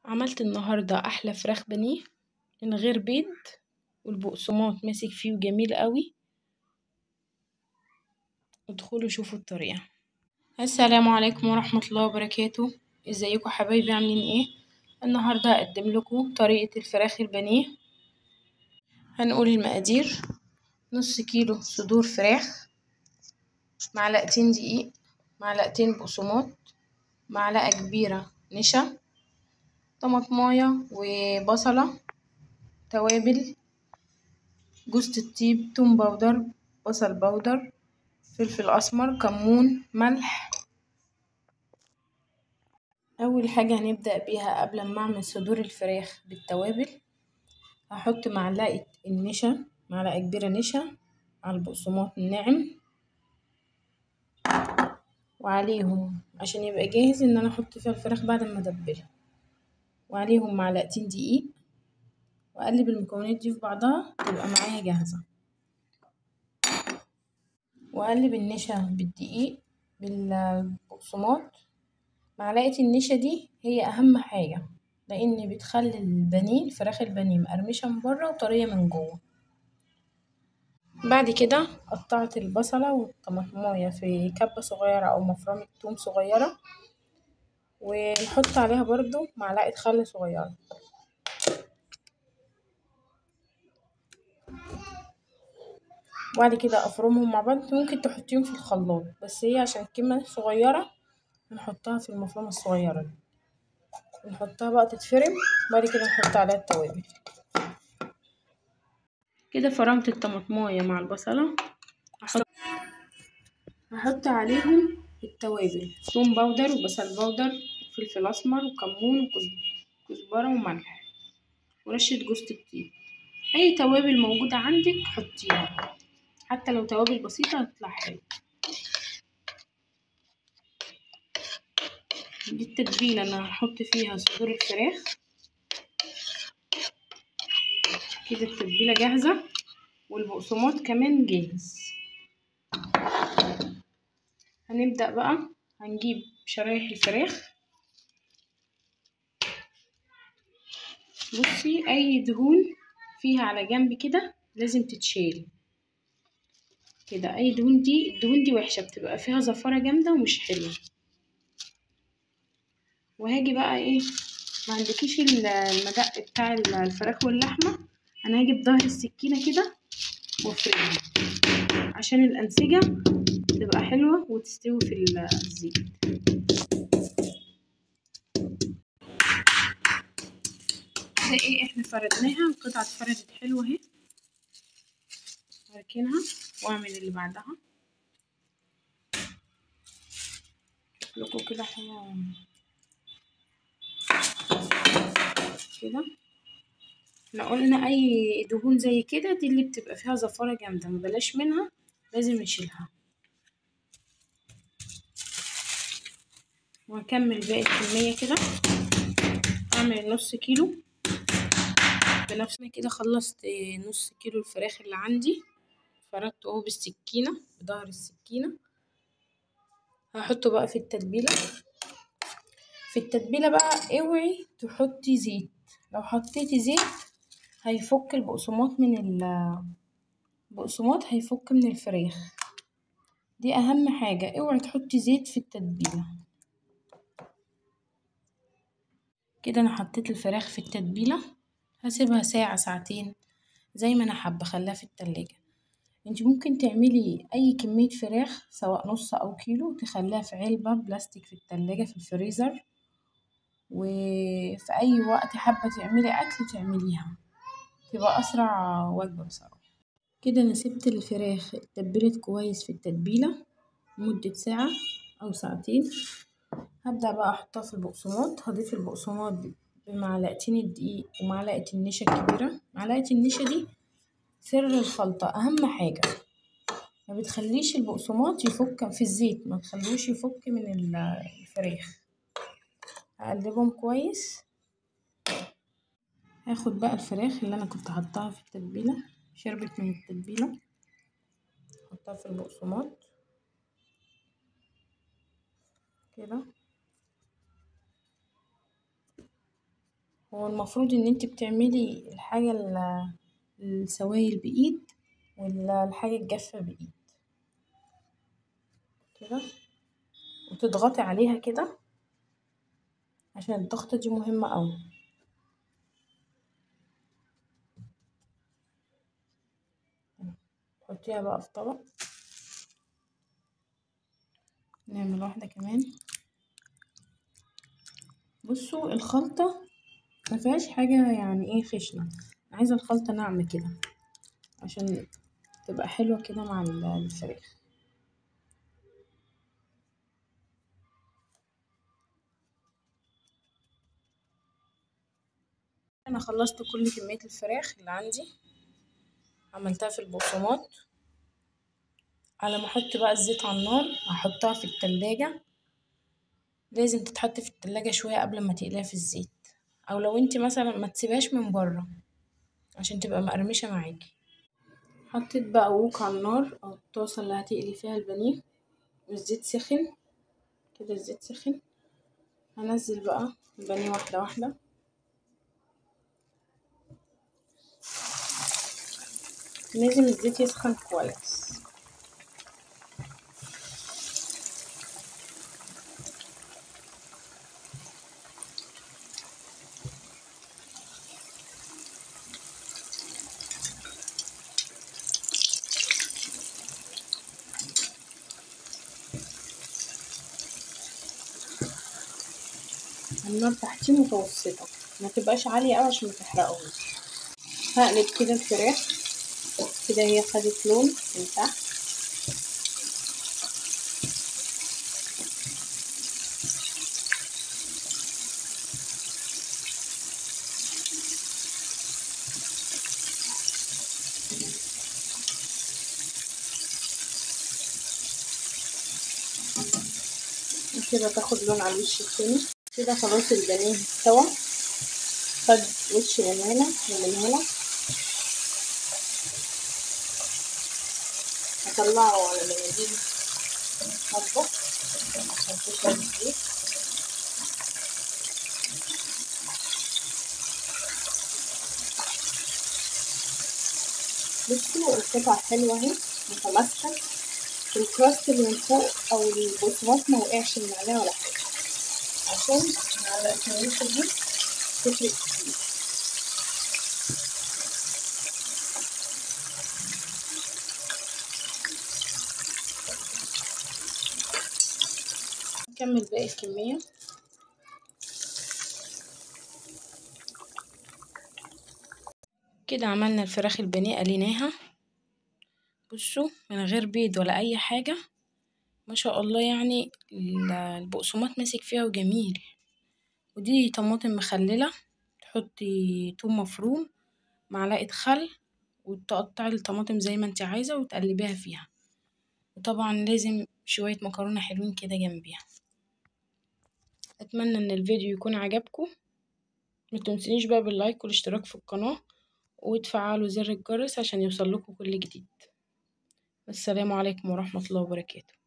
عملت النهاردة أحلى فراخ بانيه من غير بيض والبقسماط ماسك فيه وجميل قوي ادخلوا شوفوا الطريقة السلام عليكم ورحمة الله وبركاته ازيكم حبايبي عاملين ايه النهاردة هقدم لكم طريقة الفراخ البانيه هنقول المقادير نص كيلو صدور فراخ معلقتين دقيق معلقتين بقسماط معلقة كبيرة نشا طماطماية وبصلة توابل جوز الطيب توم باودر بصل باودر فلفل اسمر كمون ملح اول حاجة هنبدأ بيها قبل ما اعمل صدور الفراخ بالتوابل هحط معلقة النشا معلقة كبيرة نشا على البقسماط الناعم وعليهم عشان يبقى جاهز ان انا احط فيها الفراخ بعد ما ادبلها وعليهم معلقتين دقيق واقلب المكونات دي في بعضها تبقى معايا جاهزة واقلب النشا بالدقيق بالبقسماط معلقة النشا دي هي اهم حاجة لان بتخلي البانيه الفراخ البانيه مقرمشة من بره وطرية من جوه بعد كده قطعت البصلة والطماطماية في كبة صغيرة او مفرمة توم صغيرة ونحط عليها برضو معلقة خل صغيرة وبعد كده افرمهم مع بعض ممكن تحطيهم في الخلاط بس هي عشان الكمية صغيرة هنحطها في المفرمة الصغيرة دي نحطها بقى تتفرم وبعد كده نحط عليها التوابل كده فرمت الطماطماية مع البصلة هحط هحط عليهم التوابل ثوم باودر وبصل باودر وفلفل اسمر وكمون وكزبرة وملح ورشة جوز الطيب اي توابل موجودة عندك حطيها حتى لو توابل بسيطة هتطلع حلو دي التتبيلة اللي هنحط فيها صدور الفراخ كده التتبيلة جاهزة والبقسماط كمان جاهز هنبدأ بقى هنجيب شرايح الفراخ بصي اي دهون فيها على جنب كده لازم تتشال كده اي دهون دي الدهون دي وحشة بتبقى فيها زفارة جامدة ومش حلوة وهاجي بقى ايه ما عندكيش المدق بتاع الفراخ واللحمة انا هاجي بظهر السكينة كده وافردها عشان الانسجة تبقى حلوة وتستوي في الزيت كده ايه احنا فردناها القطعة اتفردت حلوة اهي هركنها واعمل اللي بعدها لكم كده حلوة كده احنا قلنا اي دهون زي كده دي اللي بتبقى فيها زفارة جامدة مبلاش منها لازم نشيلها وهكمل باقي الكمية كده اعمل نص كيلو بنفس كده خلصت نص كيلو الفراخ اللي عندي فردته اهو بالسكينة بظهر السكينة هحطه بقى في التتبيلة في التتبيلة بقى اوعي تحطي زيت لو حطيتي زيت هيفك البقسماط من البقسماط هيفك من الفراخ دي اهم حاجة اوعي تحطي زيت في التتبيلة كده انا حطيت الفراخ في التتبيلة هسيبها ساعة ساعتين زي ما انا حابة خليها في التلاجة انت ممكن تعملي اي كمية فراخ سواء نص او كيلو تخليها في علبة بلاستيك في التلاجة في الفريزر وفي اي وقت حابة تعملي اكل تعمليها تبقى اسرع وجبة بصراحة كده انا سبت الفراخ اتبلت كويس في التتبيلة لمدة ساعة او ساعتين هبدأ بقى احطها في البقسماط هضيف البقسماط بمعلقتين الدقيق ومعلقة النشا الكبيرة معلقة النشا دي سر الخلطة أهم حاجة ما بتخليش البقسماط يفك في الزيت ما تخلوش يفك من الفراخ هقلبهم كويس هاخد بقى الفراخ اللي انا كنت حطاها في التتبيلة شربت من التتبيلة احطها في البقسماط كده هو المفروض ان انت بتعملي الحاجة السوايل بايد والحاجة الجافة بايد كده وتضغطي عليها كده عشان الضغطة دي مهمة اوي تحطيها بقى في طبق نعمل واحدة كمان بصوا الخلطة مفيهاش حاجة يعني ايه خشنة عايزة الخلطة ناعمة كده عشان تبقى حلوة كده مع الفراخ انا خلصت كل كمية الفراخ اللي عندي عملتها في البقسماط على ما احط بقى الزيت على النار هحطها في التلاجة لازم تتحط في التلاجة شوية قبل ما تقليها في الزيت او لو انت مثلا ما تسيبهاش من بره عشان تبقى مقرمشة معاكي حطيت بقى ووك على النار او الطاسة اللي هتقلي فيها البانيه والزيت سخن كده الزيت سخن هنزل بقى البانيه واحدة واحدة لازم الزيت يسخن كويس النار تحتيه متوسطة ما تبقاش عالية اوي عشان متحرقوش هقلب كده الفراخ كده هي خدت لون من تحت كده تاخد لون على الوش التاني كده خلاص البانيه استوى خد وش من هنا ومن هنا هطلعه على مناديل مطبخ عشان تشرب الزيت بصوا القطع حلوة اهي متماسكة الكراست اللي من فوق او البقسماط ما وقعش من عليها ولا حاجة عشان على الكريمة دي تفرق كتير نكمل باقي الكمية كده عملنا الفراخ البانيه قليناها بصوا من غير بيض ولا اي حاجة ما شاء الله يعني البقسماط ماسك فيها وجميل ودي طماطم مخللة تحطي توم مفروم معلقة خل وتقطعي الطماطم زي ما انت عايزة وتقلبيها فيها وطبعا لازم شوية مكرونة حلوين كده جنبيها اتمنى ان الفيديو يكون عجبكم ما تنسونيش بقى باللايك والاشتراك في القناة وتفعلوا زر الجرس عشان يوصل لكم كل جديد السلام عليكم ورحمة الله وبركاته